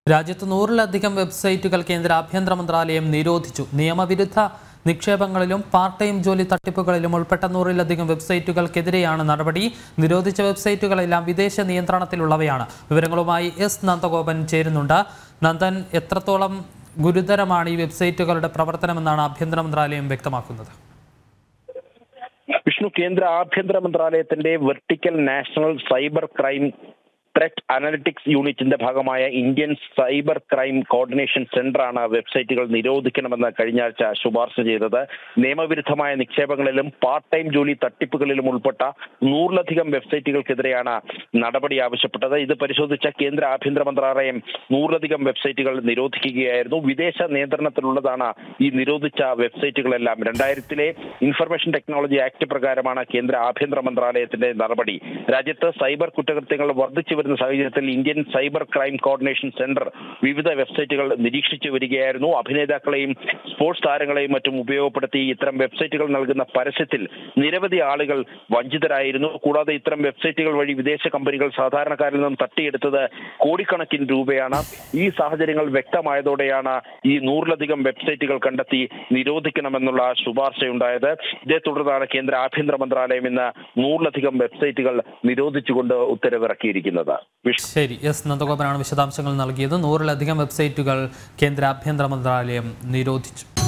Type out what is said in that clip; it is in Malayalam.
രാജ്യത്ത് നൂറിലധികം വെബ്സൈറ്റുകൾ കേന്ദ്ര ആഭ്യന്തര മന്ത്രാലയം നിരോധിച്ചു നിയമവിരുദ്ധ നിക്ഷേപങ്ങളിലും പാർട്ട് ടൈം ജോലി തട്ടിപ്പുകളിലും ഉൾപ്പെട്ട നൂറിലധികം വെബ്സൈറ്റുകൾക്കെതിരെയാണ് നടപടി നിരോധിച്ച വെബ്സൈറ്റുകളെല്ലാം വിദേശ നിയന്ത്രണത്തിലുള്ളവയാണ് വിവരങ്ങളുമായി എസ് നന്ദഗോപൻ ചേരുന്നുണ്ട് നന്ദൻ എത്രത്തോളം ഗുരുതരമാണ് ഈ വെബ്സൈറ്റുകളുടെ പ്രവർത്തനമെന്നാണ് ആഭ്യന്തര മന്ത്രാലയം വ്യക്തമാക്കുന്നത് വിഷ്ണു കേന്ദ്ര ആഭ്യന്തര മന്ത്രാലയത്തിന്റെ vertical national cyber crime threat analytics യൂണിറ്റിന്റെ ഭാഗമായ ഇന്ത്യൻ സൈബർ ക്രൈം കോർഡിനേഷൻ സെന്ററാണ് വെബ്സൈറ്റുകൾ നിരോധിക്കണമെന്ന് കഴിഞ്ഞ ആഴ്ച ശുപാർശ ചെയ്തത് നിയമവിരുദ്ധമായ നിക്ഷേപങ്ങളിലും പാർട്ട് ടൈം ജോലി തട്ടിപ്പുകളിലും ഉൾപ്പെട്ട നൂറിലധികം വെബ്സൈറ്റുകൾക്കെതിരെയാണ് നടപടി ആവശ്യപ്പെട്ടത് ഇത് പരിശോധിച്ച കേന്ദ്ര ആഭ്യന്തര മന്ത്രാലയം നൂറിലധികം വെബ്സൈറ്റുകൾ നിരോധിക്കുകയായിരുന്നു വിദേശ നിയന്ത്രണത്തിലുള്ളതാണ് ഈ നിരോധിച്ച വെബ്സൈറ്റുകളെല്ലാം രണ്ടായിരത്തിലെ ഇൻഫർമേഷൻ ടെക്നോളജി ആക്ട് പ്രകാരമാണ് കേന്ദ്ര ആഭ്യന്തര മന്ത്രാലയത്തിന്റെ നടപടി രാജ്യത്ത് സൈബർ കുറ്റകൃത്യങ്ങൾ വർദ്ധിച്ചു വരുന്ന സാഹചര്യത്തിൽ Indian cyber crime coordination centre വിവിധ വെബ്സൈറ്റുകൾ നിരീക്ഷിച്ചു വരികയായിരുന്നു അഭിനേതാക്കളെയും സ്പോർട്സ് താരങ്ങളെയും മറ്റും ഉപയോഗപ്പെടുത്തി ഇത്തരം വെബ്സൈറ്റുകൾ നൽകുന്ന പരസ്യത്തിൽ നിരവധി ആളുകൾ വഞ്ചിതരായിരുന്നു കൂടാതെ ഇത്തരം വെബ്സൈറ്റുകൾ വഴി വിദേശ കമ്പനികൾ സാധാരണക്കാരിൽ നിന്നും തട്ടിയെടുത്തത് കോടിക്കണക്കിന് രൂപയാണ് ഈ സാഹചര്യങ്ങൾ വ്യക്തമായതോടെയാണ് ഈ നൂറിലധികം വെബ്സൈറ്റുകൾ കണ്ടെത്തി നിരോധിക്കണമെന്നുള്ള ശുപാർശയുണ്ടായത് ഇതേ തുടർന്നാണ് കേന്ദ്ര ആഭ്യന്തര മന്ത്രാലയം ഇന്ന് നൂറിലധികം വെബ്സൈറ്റുകൾ നിരോധിച്ചുകൊണ്ട് ഉത്തരവിറക്കിയിരിക്കുന്നത് വിഷ്ണു ശരി എസ് നന്ദഗോപനാണ് വിശദാംശങ്ങൾ നൽകിയത് നൂറിലധികം വെബ്സൈറ്റുകൾ കേന്ദ്ര ആഭ്യന്തര മന്ത്രാലയം നിരോധിച്ചു